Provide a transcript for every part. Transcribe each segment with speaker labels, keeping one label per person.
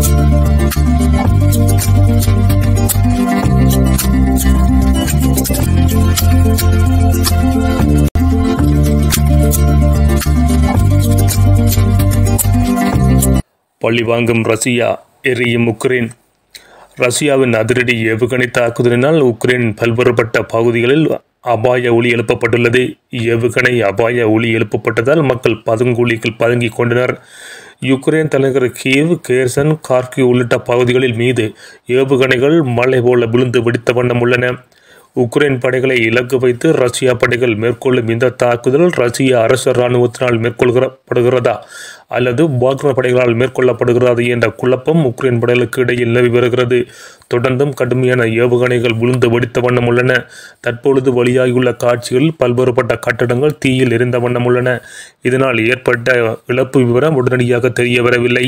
Speaker 1: பழி வாங்கும் ரஷ்யா எரியும் உக்ரைன் ரஷ்யாவின் அதிரடி ஏவுகணை தாக்குதலினால் உக்ரைனின் பல்வேறுபட்ட பகுதிகளில் அபாய ஒளி எழுப்பப்பட்டுள்ளது ஏவுகணை அபாய ஒளி எழுப்பப்பட்டதால் மக்கள் பதுங்குழிகள் பதுங்கிக் கொண்டனர் யுக்ரைன் தலைநகர் கீவ் கேர்சன் கார்கி உள்ளிட்ட பகுதிகளில் மீது ஏவுகணைகள் மழை போல விழுந்து வெடித்த வண்ணம் உள்ளன உக்ரைன் படைகளை இலக்கு வைத்து ரஷ்யா படைகள் மேற்கொள்ளும் இந்த தாக்குதல் ரஷ்ய அரசு இராணுவத்தினால் மேற்கொள்ளப்படுகிறதா அல்லது வாக்னர் படைகளால் மேற்கொள்ளப்படுகிறது என்ற குழப்பம் உக்ரைன் படைகளுக்கு இடையில் நிலவி வருகிறது தொடர்ந்தும் கடுமையான ஏவுகணைகள் விழுந்து வெடித்த வண்ணம் உள்ளன தற்பொழுது வெளியாகியுள்ள காட்சிகளில் பல்வேறுபட்ட கட்டடங்கள் தீயில் எரிந்த வண்ணம் உள்ளன இதனால் ஏற்பட்ட இழப்பு விவரம் உடனடியாக தெரிய வரவில்லை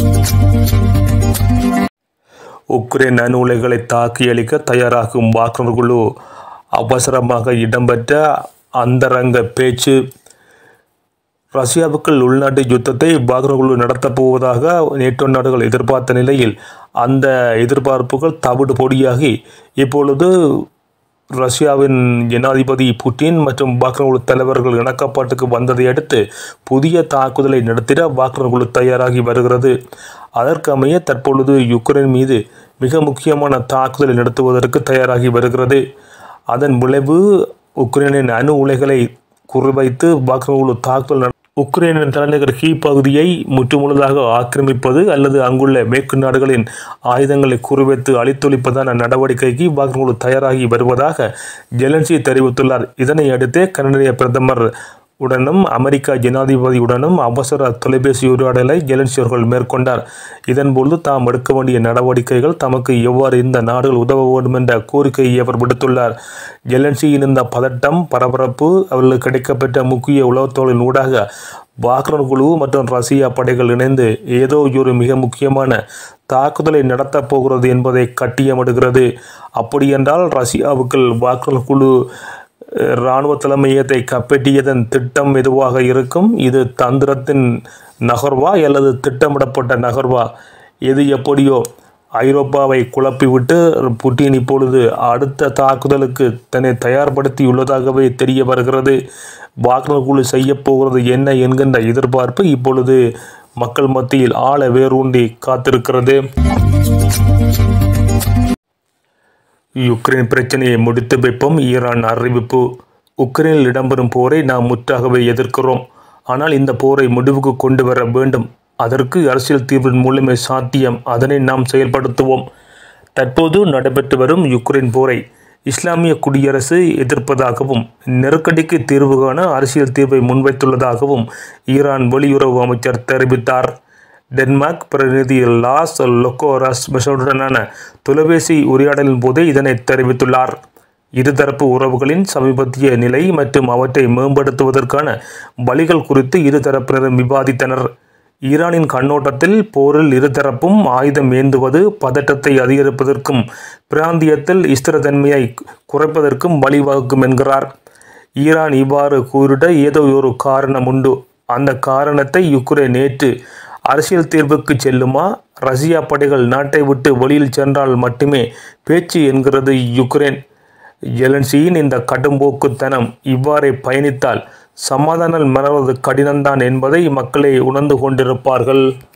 Speaker 1: உக்ரைன் அணு உலைகளை தாக்கி அளிக்க தயாராகும் வாக்னர் குழு அவசரமாக இடம்பெற்ற அந்தரங்க பேச்சு ரஷ்யாவுக்குள் உள்நாட்டு யுத்தத்தை வாக்னர் குழு நடத்தப் போவதாக நேட்டோ நாடுகள் எதிர்பார்த்த நிலையில் அந்த எதிர்பார்ப்புகள் தவிடு பொடியாகி இப்பொழுது ரஷ்யாவின் ஜனாதிபதி புட்டின் மற்றும் வாக்னர் குழு தலைவர்கள் இணக்கப்பாட்டுக்கு வந்ததை அடுத்து புதிய தாக்குதலை நடத்திட வாக்னர் குழு தயாராகி வருகிறது அதற்கமைய தற்பொழுது யுக்ரைன் மீது மிக முக்கியமான தாக்குதலை நடத்துவதற்கு தயாராகி வருகிறது அதன் விளைவு உக்ரைனின் அணு உலைகளை குறிவைத்து வாக்னர் குழு தாக்குதல் நட- உக்ரைனின் தலைநகர் கீ பகுதியை முற்றுமுழுதாக ஆக்கிரமிப்பது அல்லது அங்குள்ள மேற்கு நாடுகளின் ஆயுதங்களை குறிவைத்து அழித்தொழிப்பதான நடவடிக்கைக்கு வாக்னர் குழு தயாராகி வருவதாக ஜெலன்சி தெரிவித்துள்ளார் இதனை அடுத்தே கனடிய பிரதமர் உடனும் அமெரிக்கா ஜனாதிபதியுடனும் அவசர தொலைபேசி உரையாடலை ஜெலன்சி அவர்கள் மேற்கொண்டார் இதன்பொழுது தாம் எடுக்க வேண்டிய நடவடிக்கைகள் தமக்கு எவ்வாறு இந்த நாடுகள் உதவ வேண்டும் என்ற கோரிக்கையை அவர் விடுத்துள்ளார் ஜெலன்சியின் இந்த பதட்டம் பரபரப்பு அவர்களுக்கு கிடைக்கப்பெற்ற முக்கிய உளவுத்தோலின் ஊடாக வாக்னர் குழு மற்றும் ரஷ்யா படைகள் இணைந்து ஏதோ ஒரு மிக முக்கியமான தாக்குதலை நடத்தப் போகிறது என்பதை கட்டியமிடுகிறது அப்படியென்றால் ரஷ்யாவுக்குள் வாக்னர் குழு அஹ், இராணுவ தலைமையகத்தை கைப்பற்றியதன் திட்டம் எதுவாக இருக்கும் இது தந்திரத்தின் நகர்வா அல்லது திட்டமிடப்பட்ட நகர்வா எது எப்படியோ ஐரோப்பாவை குழப்பிவிட்டு புட்டின் இப்பொழுது அடுத்த தாக்குதலுக்கு தன்னை தயார்படுத்தியுள்ளதாகவே தெரிய வருகிறது வாக்னர் குழு செய்யப் போகிறது என்ன என்கின்ற எதிர்பார்ப்பு இப்பொழுது மக்கள் மத்தியில் ஆழ வேரூன்றி காத்திருக்கிறது யுக்ரைன் பிரச்சனையை முடித்து வைப்போம் ஈரான் அறிவிப்பு உக்ரைனில் இடம்பெறும் போரை நாம் முற்றாகவே எதிர்க்கிறோம் ஆனால் இந்த போரை முடிவுக்கு கொண்டு வர வேண்டும் அதற்கு அரசியல் தீர்வின் மூலமே சாத்தியம் அதனை நாம் செயல்படுத்துவோம் தற்போது நடைபெற்று வரும் யுக்ரைன் போரை இஸ்லாமிய குடியரசு எதிர்ப்பதாகவும் நெருக்கடிக்கு தீர்வு காண அரசியல் தீர்வை முன்வைத்துள்ளதாகவும் ஈரான் வெளியுறவு அமைச்சர் தெரிவித்தார் டென்மார்க் பிரதிநிதி லாஸ் லொக்கோரஸ் பெஷோடுடனான தொலைபேசி உரையாடலின் போதே இதனை தெரிவித்துள்ளார் இருதரப்பு உறவுகளின் சமீபத்திய நிலை மற்றும் அவற்றை மேம்படுத்துவதற்கான வழிகள் குறித்து இருதரப்பினரும் விவாதித்தனர் ஈரானின் கண்ணோட்டத்தில் போரில் இருதரப்பும் ஆயுதம் ஏந்துவது பதட்டத்தை அதிகரிப்பதற்கும் பிராந்தியத்தில் ஸ்திரத்தன்மையை குறைப்பதற்கும் வழிவகுக்கும் என்கிறார் ஈரான் இவ்வாறு கூறிட ஏதோ ஒரு காரணம் உண்டு அந்த காரணத்தை யுக்ரைன் நேற்று அரசியல் தீர்வுக்கு செல்லுமா ரஷ்யா படைகள் நாட்டை விட்டு வெளியில் சென்றால் மட்டுமே பேச்சு என்கிறது யுக்ரைன் ஜெலன்சியின் இந்த கடும்போக்குத்தனம் இவ்வாறே பயணித்தால் சமாதானம் மலர்வது கடினம்தான் என்பதை மக்களே உணர்ந்து கொண்டிருப்பார்கள்